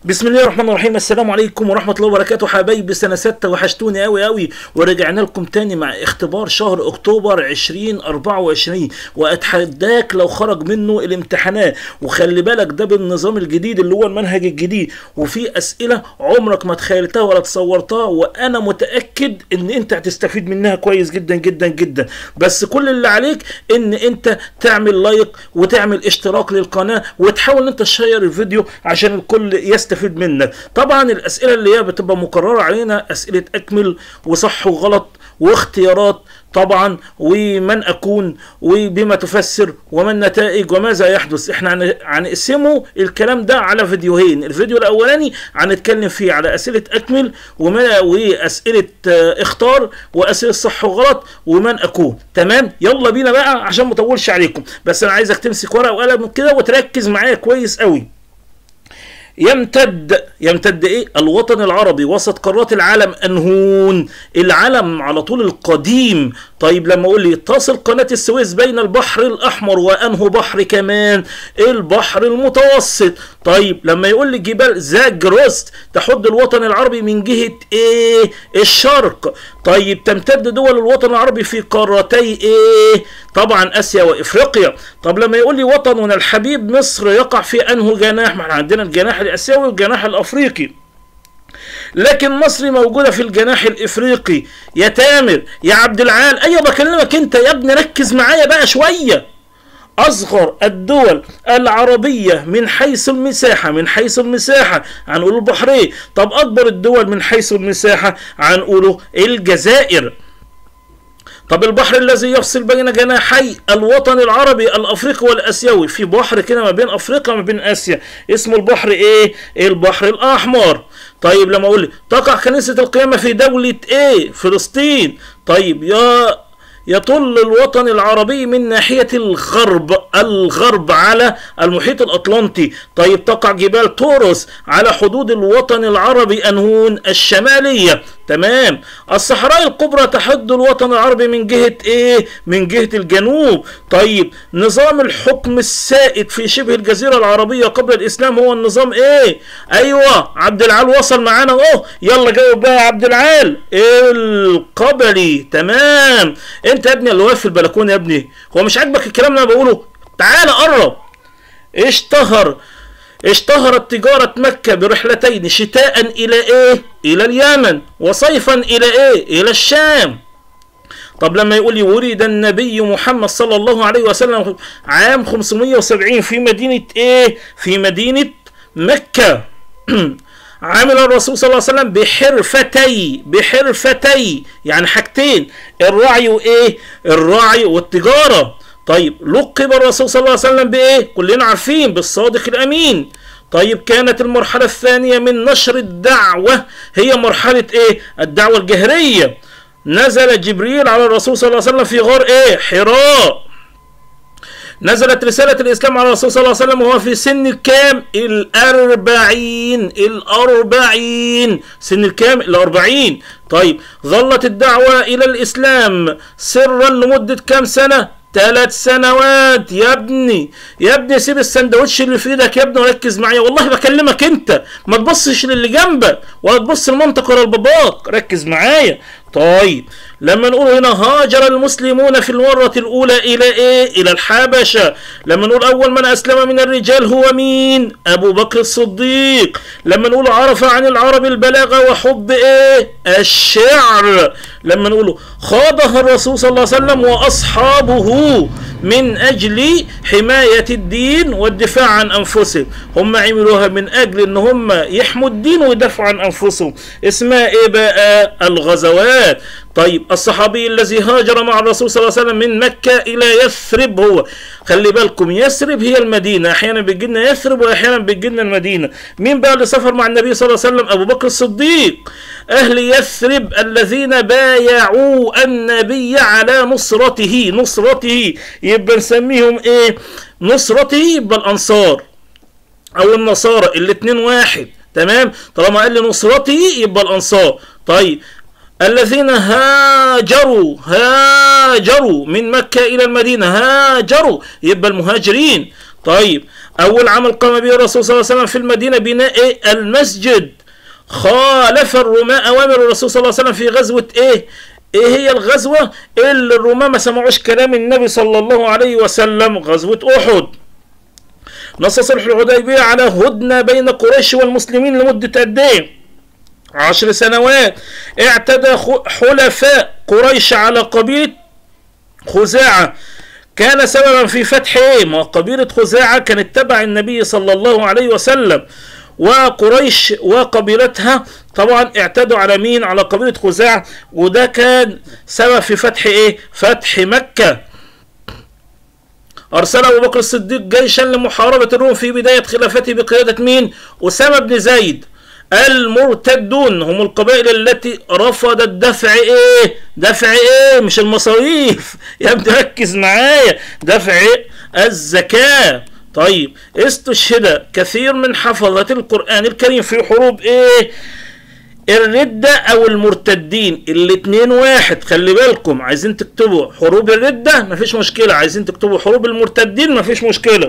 بسم الله الرحمن الرحيم السلام عليكم ورحمة الله وبركاته حبايبي سنة ستة وحشتوني قوي قوي ورجعنا لكم تاني مع اختبار شهر اكتوبر 2024 واتحداك لو خرج منه الامتحانات وخلي بالك ده بالنظام الجديد اللي هو المنهج الجديد وفي اسئلة عمرك ما تخيلتها ولا تصورتها وانا متأكد ان انت هتستفيد منها كويس جدا جدا جدا بس كل اللي عليك ان انت تعمل لايك وتعمل اشتراك للقناة وتحاول ان انت تشير الفيديو عشان الكل يستفيد منك طبعا الاسئله اللي هي بتبقى مكرره علينا اسئله اكمل وصح وغلط واختيارات طبعا ومن اكون وبما تفسر وما النتائج وماذا يحدث احنا هن- هنقسمه الكلام ده على فيديوهين الفيديو الاولاني هنتكلم فيه على اسئله اكمل وما واسئله آه، اختار واسئله صح وغلط ومن اكون تمام يلا بينا بقى عشان ما اطولش عليكم بس انا عايزك تمسك ورقه وقلم كده وتركز معايا كويس قوي يمتد يمتد ايه الوطن العربي وسط قارات العالم انهون العالم على طول القديم طيب لما اقول لي تصل قناة السويس بين البحر الاحمر وانه بحر كمان البحر المتوسط طيب لما يقول لي جبال زاجروست تحد الوطن العربي من جهة ايه الشرق طيب تمتد دول الوطن العربي في قارتي ايه طبعا اسيا وافريقيا طب لما يقول لي وطننا الحبيب مصر يقع في انه جناح ما احنا عندنا الجناح الاسيوي والجناح الافريقي لكن مصر موجوده في الجناح الافريقي يا تامر يا عبد العال ايوه بكلمك انت يا ابني ركز معايا بقى شويه أصغر الدول العربية من حيث المساحة من حيث المساحة هنقول البحرين طب أكبر الدول من حيث المساحة هنقوله الجزائر طب البحر الذي يفصل بين جناحي الوطن العربي الافريقي والاسيوي في بحر كده ما بين افريقيا وما بين اسيا اسمه البحر ايه البحر الاحمر طيب لما اقول لي تقع كنيسة القيامة في دولة ايه فلسطين طيب يا يطل الوطن العربي من ناحية الغرب الغرب على المحيط الأطلنطي طيب تقع جبال توروس على حدود الوطن العربي أنهون الشمالية تمام الصحراء الكبرى تحد الوطن العربي من جهة ايه من جهة الجنوب طيب نظام الحكم السائد في شبه الجزيرة العربية قبل الإسلام هو النظام ايه ايوه عبد العال وصل معانا اهو يلا جاوب بقى يا عبد العال القبلي تمام انت يا ابني اللي واقف في البلكونه يا ابني هو مش عاجبك الكلام اللي انا بقوله تعال قرب اشتهر اشتهرت تجارة مكة برحلتين شتاء إلى إيه؟ إلى اليمن وصيفا إلى إيه؟ إلى الشام طب لما يقول لي ولد النبي محمد صلى الله عليه وسلم عام 570 في مدينة إيه؟ في مدينة مكة عامل الرسول صلى الله عليه وسلم بحرفتي بحرفتي يعني حاجتين الرعي وايه الرعي والتجاره طيب لقب الرسول صلى الله عليه وسلم بايه كلنا عارفين بالصادق الامين طيب كانت المرحلة الثانية من نشر الدعوة هي مرحلة ايه الدعوة الجهرية نزل جبريل على الرسول صلى الله عليه وسلم في غار ايه حراء نزلت رسالة الإسلام على الرسول صلى الله عليه وسلم وهو في سن الكام؟ الأربعين الأربعين سن الكام؟ الأربعين طيب ظلت الدعوة إلى الإسلام سرا لمدة كام سنة؟ ثلاث سنوات يا ابني يا ابني سيب السندوتش اللي في ايدك يا ابني وركز معايا والله بكلمك انت ما تبصش للي جنبك ولا تبص لمامتك ولا لباباك ركز معايا طيب لما نقول هنا هاجر المسلمون في المرة الأولى إلى إيه؟ إلى الحبشة لما نقول أول من أسلم من الرجال هو مين؟ أبو بكر الصديق لما نقول عرف عن العرب البلاغة وحب إيه؟ الشعر لما نقول خاضها الرسول صلى الله عليه وسلم وأصحابه من أجل حماية الدين والدفاع عن أنفسهم هم عملوها من أجل أن هم يحموا الدين ويدافعوا عن أنفسهم اسمها إيه بقى الغزوات طيب الصحابي الذي هاجر مع الرسول صلى الله عليه وسلم من مكة إلى يثرب هو خلي بالكم يثرب هي المدينة أحيانا بتجي لنا يثرب وأحيانا بتجي لنا المدينة مين بقى اللي سافر مع النبي صلى الله عليه وسلم أبو بكر الصديق أهل يثرب الذين بايعوا النبي على نصرته نصرته يبقى نسميهم إيه نصرته يبقى الأنصار أو النصارى الاتنين واحد تمام طالما قال لي نصرته يبقى الأنصار طيب الذين هاجروا هاجروا من مكة إلى المدينة هاجروا يبقى المهاجرين طيب اول عمل قام به الرسول صلى الله عليه وسلم في المدينه بناء إيه؟ المسجد خالف الرومان اوامر الرسول صلى الله عليه وسلم في غزوه ايه ايه هي الغزوه اللي الرومان ما سمعوش كلام النبي صلى الله عليه وسلم غزوه احد نص صلح الحديبيه على هدنه بين قريش والمسلمين لمده قد ايه عشر سنوات اعتدى حلفاء قريش على قبيله خزاعه كان سببا في فتح ايه ما قبيله خزاعه كانت تبع النبي صلى الله عليه وسلم وقريش وقبيلتها طبعا اعتدوا على مين على قبيلة خزاعة وده كان سبب في فتح ايه فتح مكة أرسل أبو بكر الصديق جيشا لمحاربة الروم في بداية خلافته بقيادة مين أسامة بن زيد المرتدون هم القبائل التي رفضت دفع ايه دفع ايه مش المصاريف يا ابني ركز معايا دفع إيه؟ الزكاه طيب استشهد كثير من حفظة القرآن الكريم في حروب ايه الردة او المرتدين الاتنين واحد خلي بالكم عايزين تكتبوا حروب الردة مفيش مشكلة عايزين تكتبوا حروب المرتدين مفيش مشكلة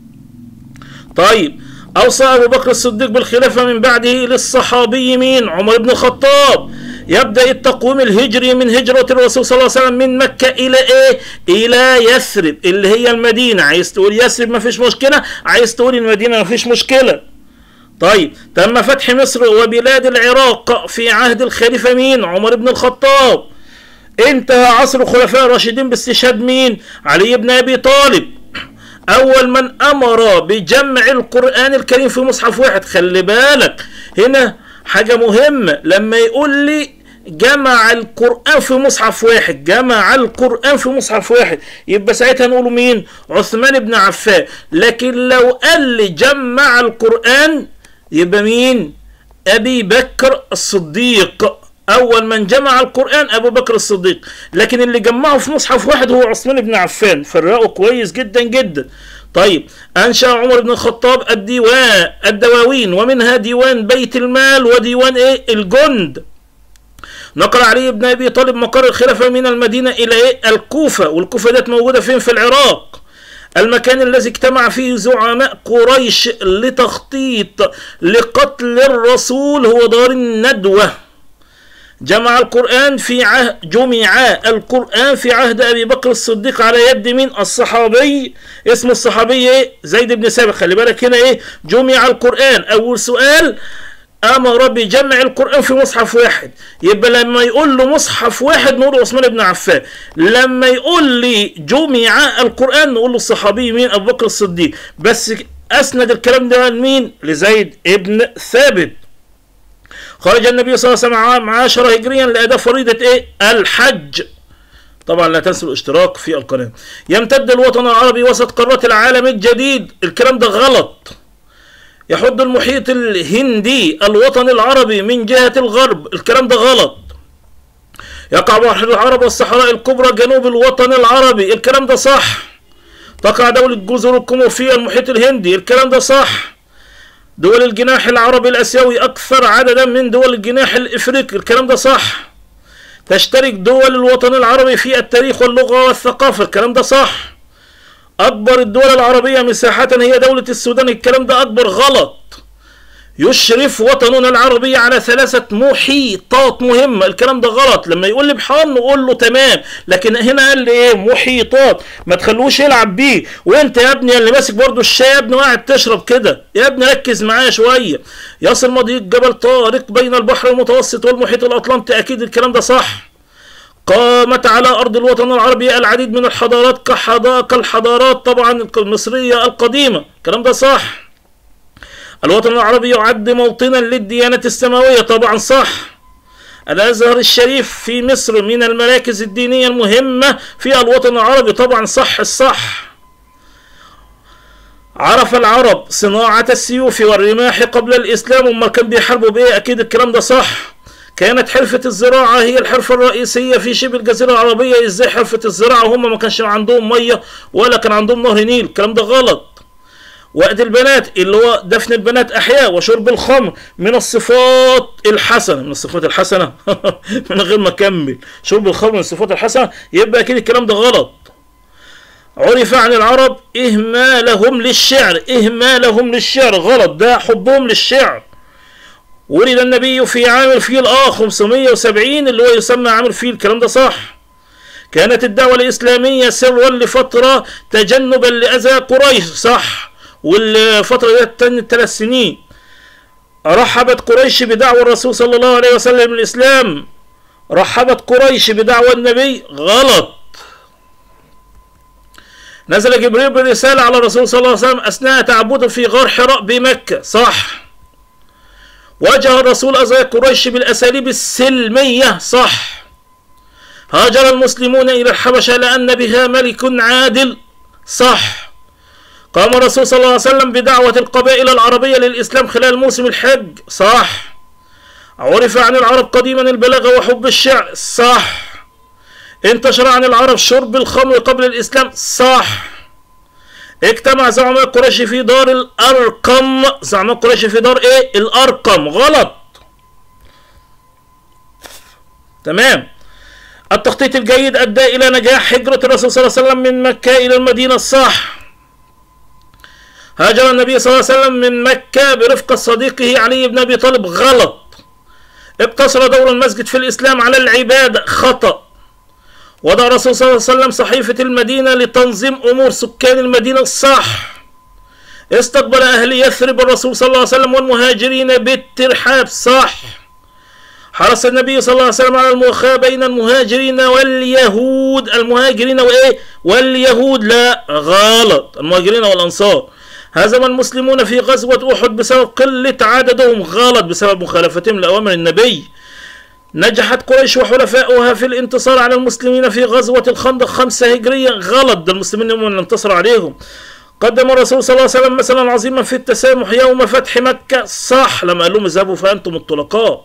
طيب اوصى ابو بكر الصديق بالخلافة من بعده للصحابي مين عمر بن الخطاب يبدأ التقويم الهجري من هجرة الرسول صلى الله عليه وسلم من مكة إلى إيه؟ إلى يثرب اللي هي المدينة عايز تقول يثرب ما فيش مشكلة عايز تقول المدينة ما فيش مشكلة طيب تم فتح مصر وبلاد العراق في عهد الخليفة مين؟ عمر بن الخطاب انتهى عصر الخلفاء الراشدين باستشهاد مين؟ علي بن أبي طالب أول من أمر بجمع القرآن الكريم في مصحف واحد خلي بالك هنا حاجة مهمة لما يقول لي جمع القرآن في مصحف واحد جمع القرآن في مصحف واحد يبقى ساعتها نقول مين عثمان بن عفان لكن لو قال لي جمع القرآن يبقى مين أبي بكر الصديق أول من جمع القرآن أبو بكر الصديق لكن اللي جمعه في مصحف واحد هو عثمان بن عفان فرقوا كويس جدا جدا طيب أنشأ عمر بن الخطاب الديوان الدواوين ومنها ديوان بيت المال وديوان إيه الجند نقل علي بن أبي طالب مقر الخلافة من المدينة إلى إيه الكوفة والكوفة ديت موجودة فين في العراق المكان الذي اجتمع فيه زعماء قريش لتخطيط لقتل الرسول هو دار الندوه جمع القرآن في عهد جمع القرآن في عهد أبي بكر الصديق على يد من الصحابي اسم الصحابي إيه؟ زيد بن ثابت خلي بالك هنا إيه جمع القرآن أول سؤال أمر بجمع القرآن في مصحف واحد يبقى لما يقول له مصحف واحد نقول عثمان بن عفان لما يقول لي جمع القرآن نقول له الصحابي مين أبو بكر الصديق بس أسند الكلام ده لمين لزيد ابن ثابت خرج النبي صلى الله عليه وسلم عاشر هجريا لأداء فريضة إيه؟ الحج طبعا لا تنسوا الاشتراك في القناة يمتد الوطن العربي وسط قارات العالم الجديد الكلام ده غلط يحد المحيط الهندي الوطن العربي من جهة الغرب الكلام ده غلط يقع بحر العرب والصحراء الكبرى جنوب الوطن العربي الكلام ده صح تقع دولة جزر القمر في المحيط الهندي الكلام ده صح دول الجناح العربي الاسيوي اكثر عددا من دول الجناح الافريقي الكلام ده صح تشترك دول الوطن العربي في التاريخ واللغه والثقافه الكلام ده صح اكبر الدول العربيه مساحه هي دوله السودان الكلام ده اكبر غلط يشرف وطننا العربي على ثلاثة محيطات مهمة الكلام ده غلط لما يقول لي بحار نقول له تمام لكن هنا قال لي ايه محيطات ما تخلوش يلعب بيه وانت يا ابني اللي ماسك برضو الشاي يا ابني وقاعد تشرب كده يا ابني ركز معايا شوية يصل مضيق جبل طارق بين البحر المتوسط والمحيط الاطلنطي اكيد الكلام ده صح قامت على أرض الوطن العربي العديد من الحضارات كالحضارات طبعا المصرية القديمة الكلام ده صح الوطن العربي يعد موطنا للديانة السماوية طبعا صح الأزهر الشريف في مصر من المراكز الدينية المهمة في الوطن العربي طبعا صح الصح عرف العرب صناعة السيوف والرماح قبل الإسلام وما كان بيحاربوا بإيه أكيد الكلام ده صح كانت حرفة الزراعة هي الحرفة الرئيسية في شبه الجزيرة العربية ازاي حرفة الزراعة هم ما كانش عندهم مية ولا كان عندهم نهر نيل الكلام ده غلط وقت البنات اللي هو دفن البنات احياء وشرب الخمر من الصفات الحسنه من الصفات الحسنه من غير ما اكمل شرب الخمر من الصفات الحسنه يبقى اكيد الكلام ده غلط عرف عن العرب إهمالهم للشعر إهمالهم للشعر غلط ده حبهم للشعر ولد النبي في عام الفيل اه 570 اللي هو يسمى عام الفيل الكلام ده صح كانت الدعوة الإسلامية سرا لفترة تجنبا لأذى قريش صح والفترة دي تنت ثلاث سنين رحبت قريش بدعوى الرسول صلى الله عليه وسلم الإسلام رحبت قريش بدعوى النبي غلط نزل جبريل برسالة على الرسول صلى الله عليه وسلم أثناء تعبده في غار حراء بمكة صح واجه الرسول أزاي قريش بالأساليب السلمية صح هاجر المسلمون إلى الحبشة لأن بها ملك عادل صح قام الرسول صلى الله عليه وسلم بدعوة القبائل العربية للإسلام خلال موسم الحج صح عرف عن العرب قديما البلاغة وحب الشعر صح انتشر عن العرب شرب الخمر قبل الإسلام صح اجتمع زعماء قريش في دار الأرقم زعماء قريش في دار ايه الأرقم غلط تمام التخطيط الجيد أدى إلى نجاح هجرة الرسول صلى الله عليه وسلم من مكة إلى المدينة الصح هاجر النبي صلى الله عليه وسلم من مكة برفقة صديقه علي بن أبي طالب غلط اقتصر دور المسجد في الإسلام على العبادة خطأ وضع الرسول صلى الله عليه وسلم صحيفة المدينة لتنظيم أمور سكان المدينة الصح استقبل أهل يثرب الرسول صلى الله عليه وسلم والمهاجرين بالترحاب صح حرص النبي صلى الله عليه وسلم على المؤاخاة بين المهاجرين واليهود المهاجرين وإيه واليهود لا غلط المهاجرين والأنصار هزم المسلمون في غزوة أحد بسبب قلة عددهم غلط بسبب مخالفتهم لأوامر النبي نجحت قريش وحلفاؤها في الانتصار على المسلمين في غزوة الخندق خمسة هجرية غلط ده المسلمين هم اللي انتصروا عليهم قدم الرسول صلى الله عليه وسلم مثلا عظيما في التسامح يوم فتح مكة صح لما قال لهم اذهبوا فأنتم الطلقاء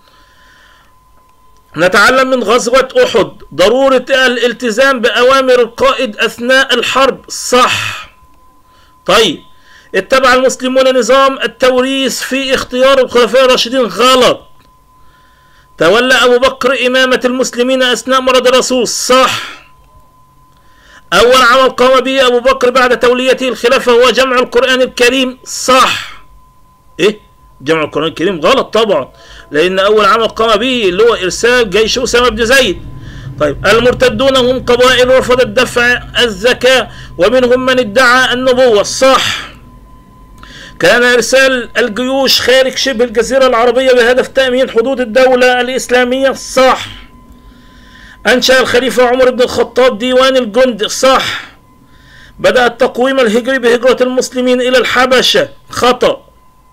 نتعلم من غزوة أحد ضرورة الالتزام بأوامر القائد أثناء الحرب صح طيب اتبع المسلمون نظام التوريث في اختيار الخلفاء الراشدين غلط تولى أبو بكر إمامة المسلمين أثناء مرض الرسول صح أول عمل قام به أبو بكر بعد توليته الخلافة هو جمع القرآن الكريم صح إيه جمع القرآن الكريم غلط طبعا لأن أول عمل قام به اللي هو إرسال جيش أسامة بن زيد طيب المرتدون هم قبائل رفضت دفع الزكاة ومنهم من ادعى النبوة صح كان إرسال الجيوش خارج شبه الجزيرة العربية بهدف تأمين حدود الدولة الإسلامية صح أنشأ الخليفة عمر بن الخطاب ديوان الجند صح بدأ التقويم الهجري بهجرة المسلمين إلى الحبشة خطأ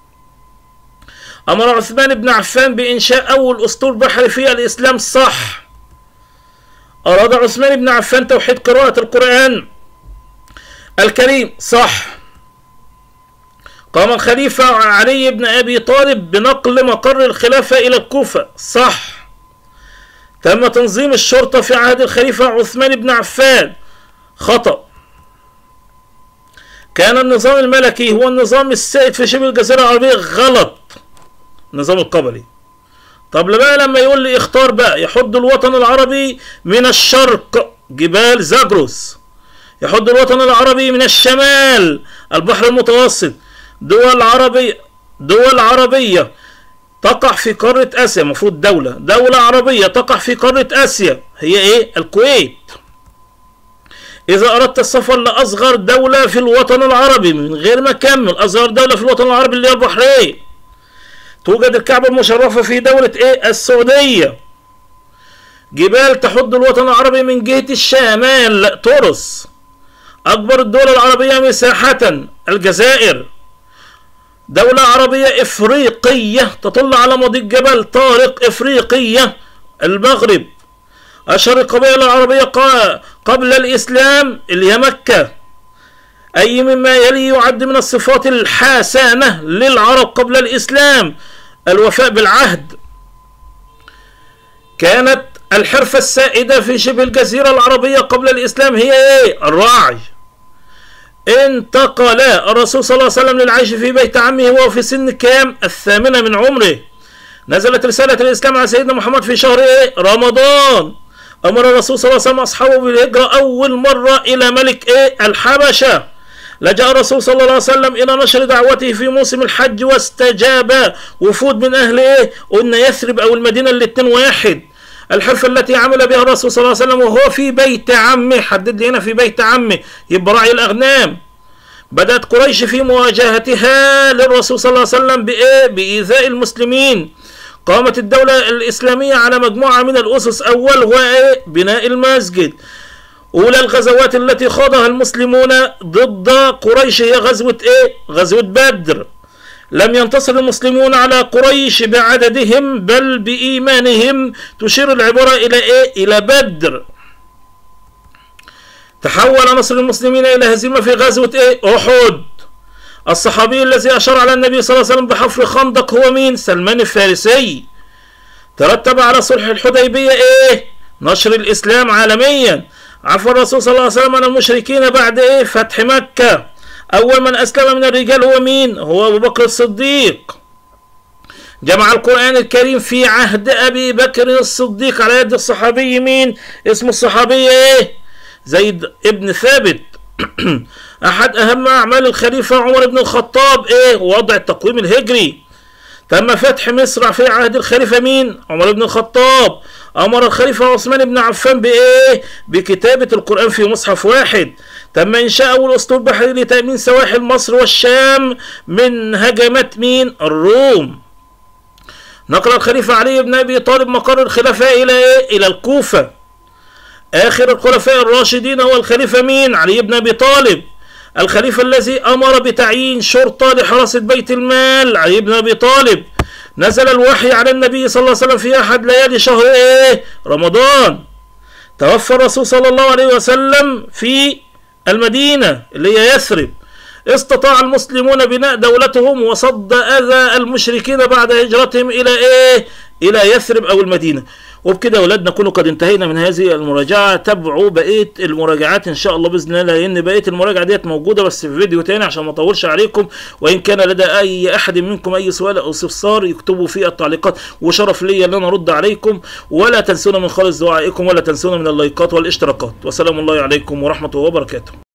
أمر عثمان بن عفان بإنشاء أول أسطول بحري في الإسلام صح أراد عثمان بن عفان توحيد قراءة القرآن الكريم صح قام الخليفة علي بن أبي طالب بنقل مقر الخلافة إلى الكوفة صح تم تنظيم الشرطة في عهد الخليفة عثمان بن عفان خطأ كان النظام الملكي هو النظام السائد في شبه الجزيرة العربية غلط النظام القبلي طب بقى لما يقول لي اختار بقى يحد الوطن العربي من الشرق جبال زاجروس يحد الوطن العربي من الشمال البحر المتوسط دول عربية دول عربية تقع في قارة آسيا المفروض دولة دولة عربية تقع في قارة آسيا هي إيه الكويت إذا أردت السفر لأصغر دولة في الوطن العربي من غير ما أكمل أصغر دولة في الوطن العربي اللي هي البحرين توجد الكعبة المشرفة في دولة إيه السعودية جبال تحد الوطن العربي من جهة الشمال تورس أكبر الدول العربية مساحة الجزائر دولة عربية إفريقية تطل على مضيق جبل طارق إفريقية المغرب أشهر القبائل العربية قبل الإسلام اللي هي مكة أي مما يلي يعد من الصفات الحسنة للعرب قبل الإسلام الوفاء بالعهد كانت الحرفة السائدة في شبه الجزيرة العربية قبل الإسلام هي إيه؟ الراعي انتقل الرسول صلى الله عليه وسلم للعيش في بيت عمه وهو في سن كام الثامنة من عمره نزلت رسالة الإسلام على سيدنا محمد في شهر إيه؟ رمضان امر الرسول صلى الله عليه وسلم اصحابه بالهجره اول مره الى ملك ايه الحبشه لجأ الرسول صلى الله عليه وسلم إلى نشر دعوته في موسم الحج واستجاب وفود من أهل إيه؟ قلنا يثرب أو المدينة الاتنين واحد الحرفة التي عمل بها الرسول صلى الله عليه وسلم وهو في بيت عمه حدد لي هنا في بيت عمه يبقى راعي الأغنام بدأت قريش في مواجهتها للرسول صلى الله عليه وسلم بإيه؟ بإيذاء المسلمين قامت الدولة الإسلامية على مجموعة من الأسس أول هو إيه؟ بناء المسجد أولى الغزوات التي خاضها المسلمون ضد قريش هي غزوة إيه؟ غزوة بدر لم ينتصر المسلمون على قريش بعددهم بل بإيمانهم تشير العبارة إلى إيه؟ إلى بدر تحول نصر المسلمين إلى هزيمة في غزوة إيه؟ أحد الصحابي الذي أشار على النبي صلى الله عليه وسلم بحفر خندق هو مين؟ سلمان الفارسي ترتب على صلح الحديبية إيه؟ نشر الإسلام عالميا عفى الرسول صلى الله عليه وسلم عن المشركين بعد إيه؟ فتح مكة أول من أسلم من الرجال هو مين؟ هو أبو بكر الصديق جمع القرآن الكريم في عهد أبي بكر الصديق على يد الصحابي مين؟ اسم الصحابي إيه؟ زيد ابن ثابت أحد أهم أعمال الخليفة عمر بن الخطاب إيه؟ وضع التقويم الهجري تم فتح مصر في عهد الخليفة مين؟ عمر بن الخطاب أمر الخليفة عثمان بن عفان بإيه؟ بكتابة القرآن في مصحف واحد تم إنشاء أول أسطول بحري لتأمين سواحل مصر والشام من هجمات مين؟ الروم نقل الخليفة علي بن أبي طالب مقر الخلفاء إلى إيه؟ إلى الكوفة آخر الخلفاء الراشدين هو الخليفة مين؟ علي بن أبي طالب الخليفة الذي أمر بتعيين شرطة لحراسة بيت المال علي بن أبي طالب نزل الوحي على النبي صلى الله عليه وسلم في أحد ليالي شهر إيه؟ رمضان توفى الرسول صلى الله عليه وسلم في المدينة اللي هي يثرب استطاع المسلمون بناء دولتهم وصد أذى المشركين بعد هجرتهم إلى إيه؟ إلى يثرب أو المدينة وبكده يا أولاد نكون قد انتهينا من هذه المراجعة تابعوا بقية المراجعات إن شاء الله بإذن الله لأن بقية المراجعة ديت موجودة بس في فيديو تاني عشان ما أطولش عليكم وإن كان لدى أي أحد منكم أي سؤال أو استفسار يكتبوا في التعليقات وشرف لي أن أنا أرد عليكم ولا تنسونا من خالص دعائكم ولا تنسونا من اللايكات والاشتراكات وسلام الله عليكم ورحمة الله وبركاته